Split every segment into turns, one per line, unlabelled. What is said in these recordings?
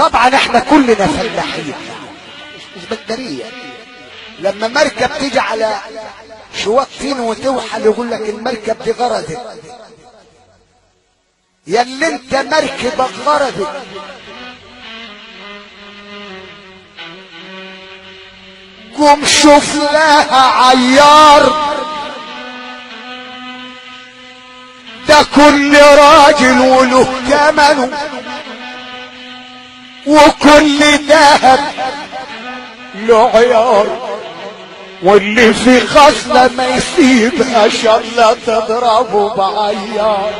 طبعا احنا كلنا فلاحين مش بكتيرية لما مركب تيجي على شواك فين وتوحل يقول لك المركب دي غرزت يا اللي انت مركبك غرزت قوم شوف لها عيار ده كل راجل وله ثمنه وكل ذهب له عيار واللي في خصلة ما يسيبها شغلة تضربه بعيار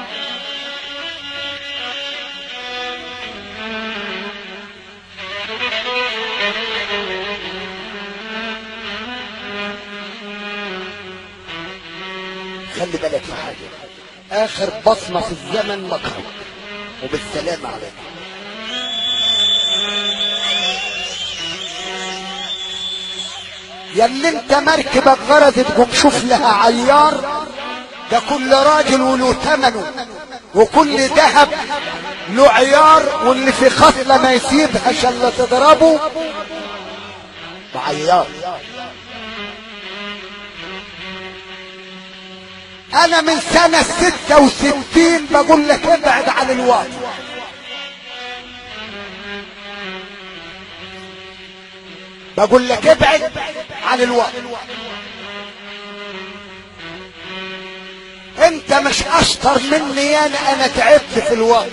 خلي بالك في حاجة آخر بصمة في الزمن مكرم وبالسلامة عليكم يا اللي انت مركبك غرزت قوم شوف لها عيار ده كل راجل وله ثمنه وكل ذهب له عيار واللي في خصلة ما يسيبها شلة تضربه بعيار انا من سنة ستة وستين بقول لك ابعد عن الواطي بقول لك ابعد عن الوقت انت مش اشطر مني انا انا تعبت في الوقت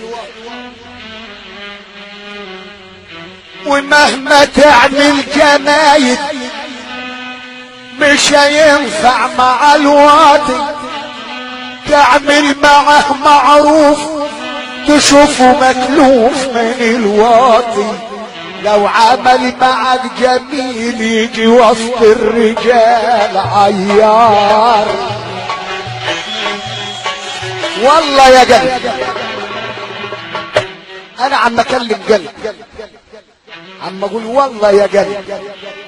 ومهما تعمل جمايل مش هينفع مع الواطي تعمل معه معروف تشوفه مكلوف من الواطي لو عمل معك جميل يجي وسط الرجال عيار والله يا قلب انا عم اكلم قلب عم اقول والله يا قلب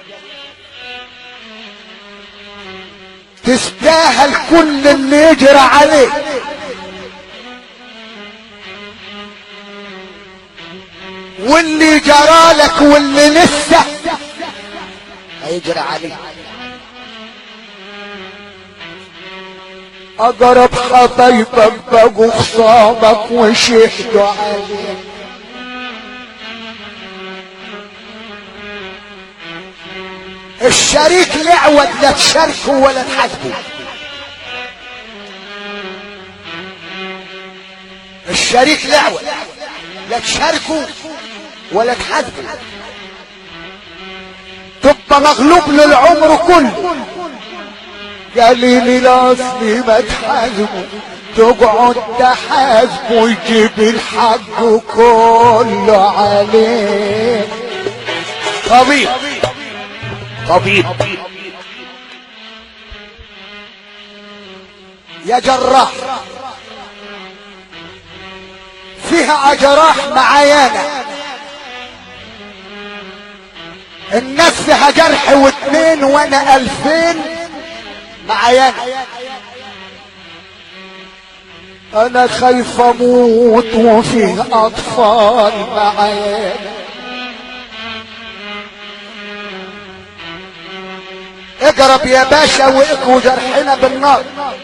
تستاهل كل اللي يجرى عليك واللي جرالك واللي لسه هيجرى عليك اقرب خطيبك بقوا خصامك وشهدوا عليك الشريك لعوت لا تشاركه ولا تحاسبه الشريك لعوت لا تشاركه ولا تحاسبه تبقى مغلوب للعمر كله قليل الاصل ما تحاسبه تقعد تحاسبه ويجيب الحق كله عليه طبيب طبيب يا جراح فيها جراح معايانا الناس فيها جرح واتنين وانا الفين معايانا انا خايف اموت وفيه اطفال معايانا اقرب يا باشا واقوى جرحنا بالنار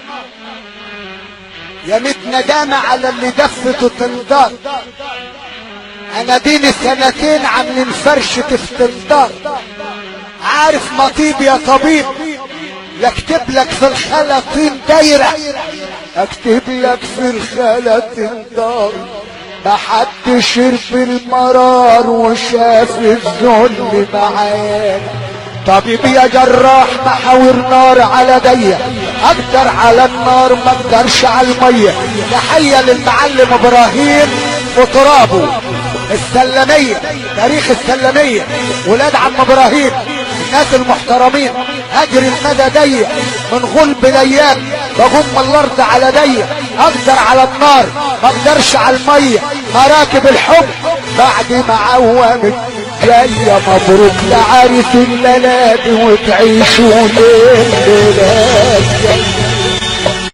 يا ميت ندامة على اللي دفته تنضار انا ديني سنتين عاملين فرشة استنضار عارف مطيب يا طبيب لاكتب لك في الخلا طين دايرة اكتب لك في الخلا طين دار ما حد شرب المرار وشاف الذل معانا طبيب يا جراح محاور نار على دي اقدر على النار ما اقدرش على الميه تحيه للمعلم ابراهيم وترابه السلميه تاريخ السلميه ولاد عم ابراهيم الناس المحترمين اجري المدى ضيق من غلب الايام بغم الارض على ضيق اقدر على النار ما اقدرش على الميه مراكب الحب بعد ما عومت جاية مبروك لعريس الليلات وتعيشوا ليل